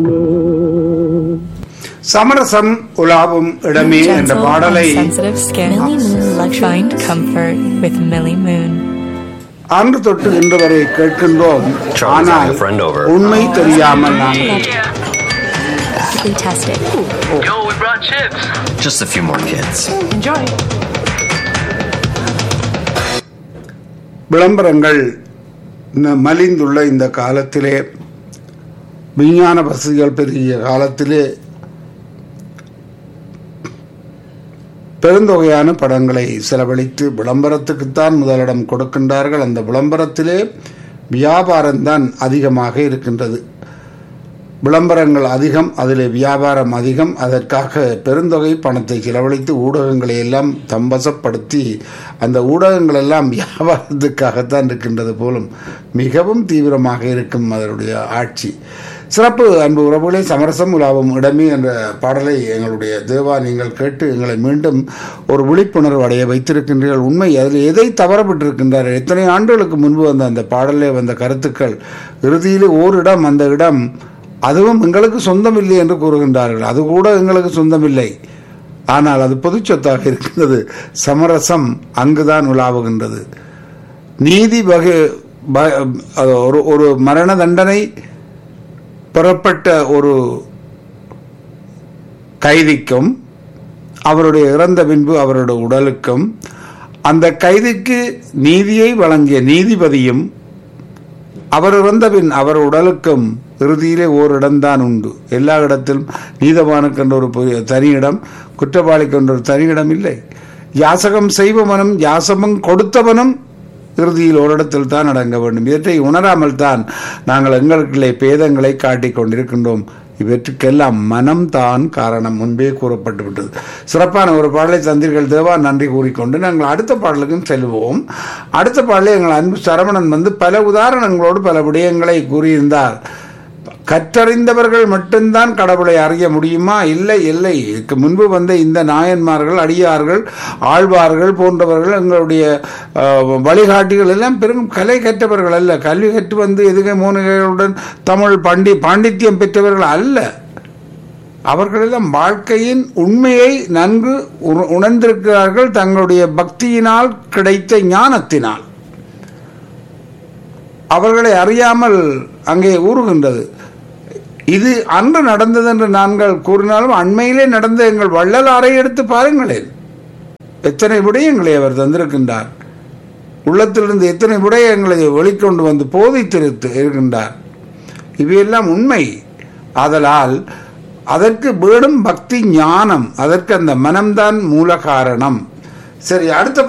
சமரசம் உலாவும் இடமே என்ற Gentle பாடலை and sensitive skin. Millie Moon Luxury. Find comfort with Millie Moon. அன்று தொட்டு இன்று வரை கேட்கின்றோம் Charlie's ஆனால் having a friend over. உண்மை தெரியாமல் நாங்கள் Scientifically tested. Yo, we brought chips. Just a few more kids. Enjoy. விளம்பரங்கள் ந- மலிந்துள்ள இந்த காலத்திலே விஞ்ஞான வசதிகள் பெருகிய காலத்திலே பெருந்தொகையான படங்களை செலவழித்து விளம்பரத்துக்குத்தான் முதலிடம் கொடுக்கின்றார்கள் அந்த விளம்பரத்திலே வியாபாரம்தான் அதிகமாக இருக்கின்றது விளம்பரங்கள் அதிகம் அதில் வியாபாரம் அதிகம் அதற்காக பெருந்தொகை பணத்தை செலவழித்து ஊடகங்களை எல்லாம் தம்பசப்படுத்தி அந்த ஊடகங்கள் எல்லாம் வியாபாரத்துக்காகத்தான் இருக்கின்றது போலும் மிகவும் தீவிரமாக இருக்கும் அதனுடைய ஆட்சி சிறப்பு அன்பு உறவுகளே சமரசம் உலாவும் இடமே என்ற பாடலை எங்களுடைய தேவா நீங்கள் கேட்டு எங்களை மீண்டும் ஒரு விழிப்புணர்வு அடைய வைத்திருக்கின்றீர்கள் உண்மை அதில் எதை தவறப்பட்டிருக்கின்றார்கள் எத்தனை ஆண்டுகளுக்கு முன்பு வந்த அந்த பாடலே வந்த கருத்துக்கள் இறுதியிலே ஓரிடம் அந்த இடம் அதுவும் எங்களுக்கு சொந்தமில்லை என்று கூறுகின்றார்கள் அது கூட எங்களுக்கு சொந்தமில்லை ஆனால் அது பொதுச் சொத்தாக இருக்கின்றது சமரசம் அங்குதான் உலாவுகின்றது நீதி வகை ப- அது ஒரு ஒரு மரண தண்டனை பெறப்பட்ட ஒரு கைதிக்கும் அவருடைய இறந்த பின்பு அவருடைய உடலுக்கும் அந்த கைதிக்கு நீதியை வழங்கிய நீதிபதியும் அவர் இறந்த பின் அவர் உடலுக்கும் இறுதியிலே ஓரிடம்தான் உண்டு எல்லா இடத்திலும் நீதவானுக்கென்ற ஒரு பெரிய தனி இடம் குற்றவாளிக்கென்ற ஒரு தனி இடம் இல்லை யாசகம் செய்பவனும் யாசகம் கொடுத்தவனும் இறுதியில் ஓரிடத்தில் தான் அடங்க வேண்டும் இவற்றை உணராமல் தான் நாங்கள் எங்களுக்குள்ளே பேதங்களை காட்டிக் கொண்டிருக்கின்றோம் இவற்றுக்கெல்லாம் மனம்தான் காரணம் முன்பே கூறப்பட்டு விட்டது சிறப்பான ஒரு பாடலை தந்தீர்கள் தேவா நன்றி கூறிக்கொண்டு நாங்கள் அடுத்த பாடலுக்கும் செல்வோம் அடுத்த பாடலை எங்கள் அன்பு சரவணன் வந்து பல உதாரணங்களோடு பல விடயங்களை கூறியிருந்தார் கற்றறிந்தவர்கள் மட்டும்தான் கடவுளை அறிய முடியுமா இல்லை இல்லை இதுக்கு முன்பு வந்த இந்த நாயன்மார்கள் அடியார்கள் ஆழ்வார்கள் போன்றவர்கள் எங்களுடைய அஹ், வழிகாட்டிகள் எல்லாம் பெரும் கலை கற்றவர்கள் அல்ல கல்வி கற்று வந்து எதுகை மூலிகைகளுடன் தமிழ் பண்டி பாண்டித்யம் பெற்றவர்கள் அல்ல அவர்களெல்லாம் வாழ்க்கையின் உண்மையை நன்கு உண- உணர்ந்திருக்கிறார்கள் தங்களுடைய பக்தியினால் கிடைத்த ஞானத்தினால் அவர்களை அறியாமல் அங்கே ஊறுகின்றது இது அன்று நடந்தது என்று நாங்கள் கூறினாலும் அண்மையிலே நடந்த எங்கள் வள்ளலாரை எடுத்து பாருங்களேன் எத்தனை விடயங்களை அவர் தந்திருக்கின்றார் உள்ளத்திலிருந்து எத்தனை விடயங்களை வெளிக்கொண்டு வந்து போதித்திருத்து இருக்கின்றார் இவையெல்லாம் உண்மை ஆதலால் அதற்கு வேணும் பக்தி ஞானம் அதற்கு அந்த மனம்தான் மூல காரணம் சரி அடுத்த